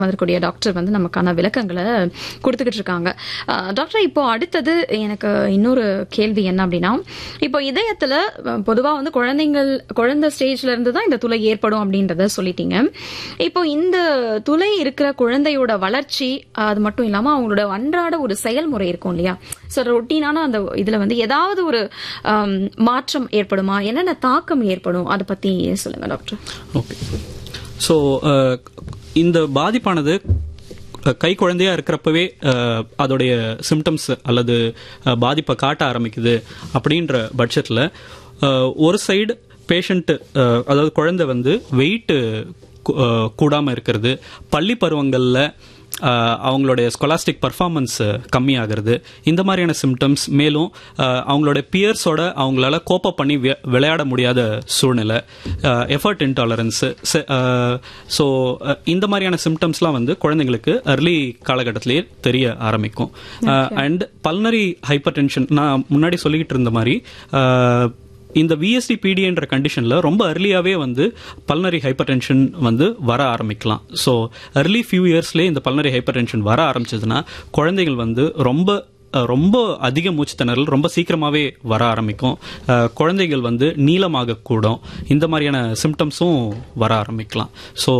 வரக்கூடிய டாக்டர் வந்து நமக்கான விளக்கங்களை கொடுத்துக்கிட்டு இருக்காங்க அஹ், டாக்டர் இப்போ அடுத்தது எனக்கு இன்னொரு கேள்வி என்ன அப்படின்னா இப்போ இதயத்துல அஹ், பொதுவா வந்து குழந்தைங்கள் குழந்தை ஸ்டேஜ்ல இருந்து தான் இந்த துளை ஏற்படும் அப்படின்றத சொல்லிட்டீங்க இப்போ இந்த துளை இருக்கிற குழந்தையோட வளர்ச்சி அஹ், அது மட்டும் இல்லாம அவங்களோட அன்றாட ஒரு செயல்முறை இருக்கும் இல்லையா ஸோ ரொட்டீனான அந்த இதுல வந்து ஏதாவது ஒரு அம், மாற்றம் ஏற்படுமா என்னென்ன தாக்கம் ஏற்படும் அதை பத்தி சொல்லுங்க டாக்டர் ஓகே ஸோ இந்த பாதிப்பானது அஹ், கை குழந்தையா இருக்கிறப்பவே அஹ், அதோடைய சிம்டம்ஸ் அல்லது அஹ், பாதிப்பை காட்ட ஆரம்பிக்குது அப்படின்ற பட்சத்தில் ஒரு சைடு பேஷண்ட் அதாவது குழந்தை வந்து வெயிட் கூடாமல் இருக்கிறது பள்ளி பருவங்களில் ஆஹ் அவங்களுடைய ஸ்கொலாஸ்டிக் பர்ஃபார்மன்ஸ் கம்மியாகிறது இந்த மாதிரியான சிம்டம்ஸ் மேலும் ஆஹ் அவங்களுடைய பியர்ஸோட அவங்களால கோப்ப பண்ணி வி- விளையாட முடியாத சூழ்நிலை எஃபர்ட் இன்டாலரன்ஸ் ஸோ இந்த மாதிரியான சிம்டம்ஸ்லாம் வந்து குழந்தைங்களுக்கு அர்லி காலகட்டத்திலேயே தெரிய ஆரம்பிக்கும் அண்ட் பல்னரி ஹைப்பர் டென்ஷன் நான் முன்னாடி சொல்லிக்கிட்டு இருந்த மாதிரி ஆஹ் இந்த விஎஸ்டி பிடிஎன்ற கண்டிஷன்ல ரொம்ப அர்லியாவே வந்து பல்னரி ஹைப்பர் டென்ஷன் வந்து வர ஆரம்பிக்கலாம் ஸோ அர்லி ஃபியூ இயர்ஸ்லேயே இந்த பல்னரி ஹைப்பர் டென்ஷன் வர ஆரம்பிச்சதுன்னா குழந்தைகள் வந்து ரொம்ப அஹ், ரொம்ப அதிக மூச்சு திணறல் ரொம்ப சீக்கிரமாவே வர ஆரம்பிக்கும் அஹ், குழந்தைகள் வந்து நீளமாக கூடும் இந்த மாதிரியான சிம்டம்ஸும் வர ஆரம்பிக்கலாம் ஸோ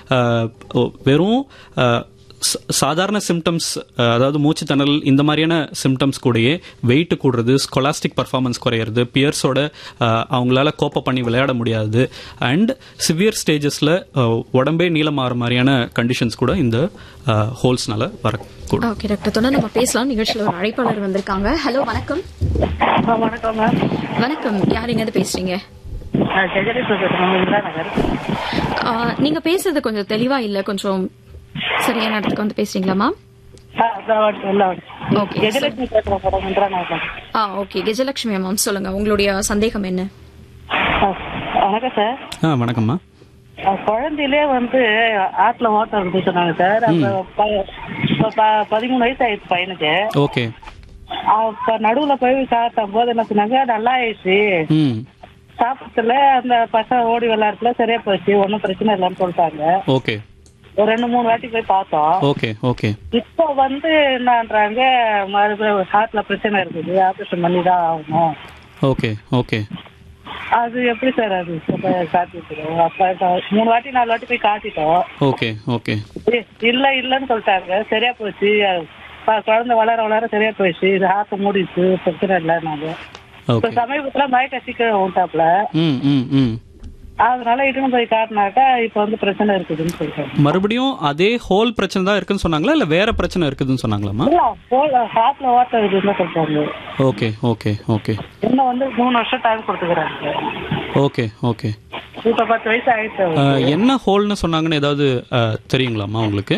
வெறும் அஹ், ச- சாதாரண சிம்டம்ஸ் அதாவது மூச்சு திணறல் இந்த மாதிரியான சிம்டம்ஸ் கூடயே வெயிட் கூடுறது ஸ்கொலாஸ்டிக் பர்ஃபார்மன்ஸ் குறையிறது பியர்ஸோட அவங்களால கோப்ப பண்ணி விளையாட முடியாது அண்ட் சிவியர் ஸ்டேஜஸ்ல உடம்பே நீளமாற மாதிரியான கண்டிஷன்ஸ் கூட இந்த ஹோல்ஸ்னால வரக்கூடும் ஓகே டாக்டர் தொடர்ந்து நம்ம பேசலாம் நிகழ்ச்சியில் ஒரு அழைப்பாளர் வந்திருக்காங்க ஹலோ வணக்கம் ஆ, வணக்கம் மேம் வணக்கம் யார் எங்கேருந்து பேசுறீங்க நான் ஜெகதீஸ்வர் பேசுறேன் இந்திரா நகர் ஆ, நீங்க பேசுறது கொஞ்சம் தெளிவா இல்ல கொஞ்சம் சரியான இடத்துக்கு வந்து பேசுறீங்களாமா ஆ, இதோ வந்து உள்ள வந்து. Okay, ஜெகலட்சுமி பேசுறேன் மேடம் இந்திரா நகர் ஆ ஓகே கஜலட்சுமி மேம் சொல்லுங்க உங்களுடைய சந்தேகம் என்ன ஆ, வணக்கம் சார் ஆ வணக்கம்மா ஆ, குழந்தையிலே வந்து ஆத்துல ஓட்டம் இருந்து சொன்னாங்க சார் அப்ப ப- இப்ப ப- பதிமூணு வயசு ஆயிடுச்சு பையனுக்கு ஓகே அப்ப நடுவுல போய் காட்டும் போது என்ன சொன்னாங்க நல்லா ஆயிடுச்சு ம் சாப்பிடத்துல அந்த பசங்க ஓடி விளையாட்டுல சரியா போச்சு ஒன்றும் பிரச்சனை இல்லைன்னு சொல்லிட்டாங்க ஓகே ஒரு ரெண்டு மூணு வாட்டி போய் பார்த்தோம் ஓகே ஓகே இப்போ வந்து என்னன்றாங்க மறுபடியும் ஹார்ட்ல பிரச்சனை இருக்குது ஆபரேஷன் பண்ணி தான் ஆகணும் ஓகே ஓகே அது எப்படி சார் அது இப்ப காட்டிட்டு அப்ப இப்ப மூணு வாட்டி நாலு வாட்டி போய் காட்டிட்டோம் ஓகே ஓகே இ- இல்ல இல்லன்னு சொல்லிட்டாங்க சரியா போச்சு ப- குழந்தை வளர வளர சரியா போயிடுச்சு இது ஹார்ட் மூடிச்சு பிரச்சனை இல்லை நாங்க இப்ப ஓகே சமீபத்துல மயக்க சீக்கிரம் விட்டாப்ல ம் ம் ம் அதனால இட்டுன்னு போய் காட்டினாக்கா இப்ப வந்து பிரச்சனை இருக்குதுன்னு சொல்றாங்க மறுபடியும் அதே ஹோல் பிரச்சனை தான் இருக்குன்னு சொன்னாங்களா இல்ல வேற பிரச்சனை இருக்குதுன்னு சொன்னாங்களாமா இல்ல ஹார்ட்ல ஓட்டம் இருக்குதுன்னு சொல்றாங்க ஓகே ஓகே ஓகே இன்னும் வந்து மூணு வருஷம் டைம் கொடுத்துக்கிறாங்க ஓகே ஓகே இப்ப பத்து வயசு ஆயிடுச்சு அவருக்கு. அஹ், என்ன ஹோல்னு சொன்னாங்கன்னு ஏதாவது அஹ், தெரியுங்களாமா உங்களுக்கு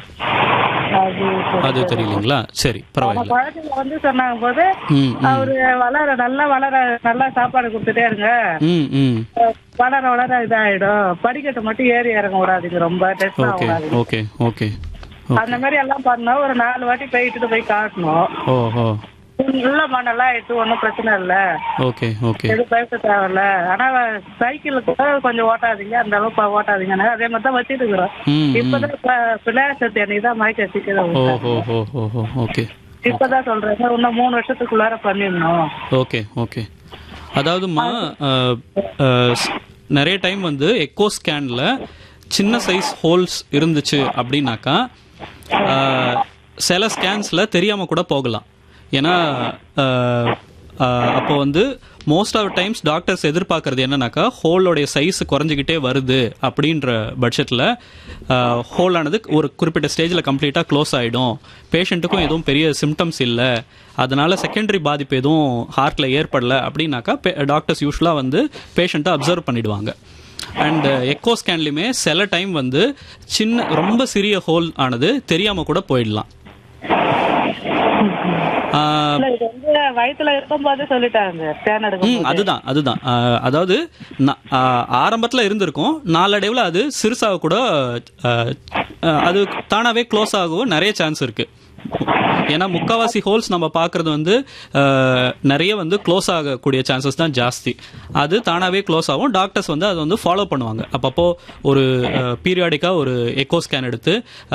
அது அது தெரியலீங்களா சரி நம்ம பரவாயில்ல குழந்தைங்க வந்து சொன்னாங்க போது ம் ம் அவரு வளர நல்லா வளர நல்லா சாப்பாடு கொடுத்துட்டே இருங்க ம் ம் வளர வளர இதாயிடும் படிக்கட்டு மட்டும் ஏறி இறங்க விடாதீங்க ரொம்ப டெஸ்ட் ஓகே ஆகாது ஓகே ஓகே அந்த மாதிரி எல்லாம் பண்ணா ஒரு நாலு வாட்டி போயிட்டு போய் காட்டணும் ஓஹோ இல்லம்மா நல்லா ஆயிடுச்சு ஒன்றும் பிரச்சனை இல்ல ஓகே ஓகே எதுவும் பயப்பட தேவையில்ல ஆனா சைக்கிள் கூட கொஞ்சம் ஓட்டாதீங்க அந்த அளவுக்கு ஓட்டாதீங்கன்னு அதே மாதிரி தான் வச்சுட்டு இருக்கிறோம் ம் ம் இப்பதான் இப்ப பிள்ளையார் சக்தி அன்னைக்கு தான் மயக்க சீக்கிரம் ஓஹோ ஓஹோ ஓஹோ ஓகே இப்பதான் சொல்றேன் இன்னும் மூணு வருஷத்துக்குள்ளார பண்ணிடணும் ஓகே ஓகே அதாவதுமா அஹ், அஹ், ஸ்- நிறைய டைம் வந்து எக்கோ ஸ்கேன்ல சின்ன சைஸ் ஹோல்ஸ் இருந்துச்சு அப்படின்னாக்கா அஹ், சில ஸ்கேன்ஸ்ல தெரியாம கூட போகலாம் ஏன்னா அஹ், அஹ், அப்போ வந்து மோஸ்ட் ஆஃப் டைம்ஸ் டாக்டர்ஸ் எதிர்பார்க்கறது என்னன்னாக்கா ஹோலோடைய சைஸ் குறைஞ்சிக்கிட்டே வருது அப்படின்ற பட்சத்தில் ஹோலானது ஒரு குறிப்பிட்ட ஸ்டேஜில் கம்ப்ளீட்டாக க்ளோஸ் ஆகிடும் பேஷண்ட்டுக்கும் எதுவும் பெரிய சிம்டம்ஸ் இல்லை அதனால செகண்டரி பாதிப்பு எதுவும் ஹார்ட்டில் ஏற்படல அப்படின்னாக்கா டாக்டர்ஸ் யூஸ்வலாக வந்து பேஷண்ட்டை அப்சர்வ் பண்ணிடுவாங்க அண்ட் எக்கோ ஸ்கேன்லையுமே சில டைம் வந்து சின்ன ரொம்ப சிறிய ஹோல் ஆனது தெரியாமல் கூட போயிடலாம் ஆஹ், இல்ல இது வந்து வயித்துல இருக்கும்போது சொல்லிட்டாங்க ஸ்கேன் ம் எடுக்கும் அதுதான் அதுதான் ஆஹ், அதாவது ந- ஆஹ், ஆரம்பத்துல இருந்திருக்கும் நாளடைவுல அது சிறுசாக கூட ஆஹ், ஆஹ், அது தானாவே க்ளோஸ் ஆகவும் நிறைய சான்ஸ் இருக்கு ஏன்னா முக்காவாசி ஹோல்ஸ் நம்ம பார்க்கறது வந்து ஆஹ், நிறைய வந்து க்ளோஸ் ஆகக்கூடிய சான்சஸ் தான் ஜாஸ்தி அது தானாவே க்ளோஸ் ஆகும் டாக்டர்ஸ் வந்து அதை வந்து ஃபாலோ பண்ணுவாங்க அப்பப்போ ஒரு பீரியாடிக்கா ஒரு எக்கோ ஸ்கேன் எடுத்து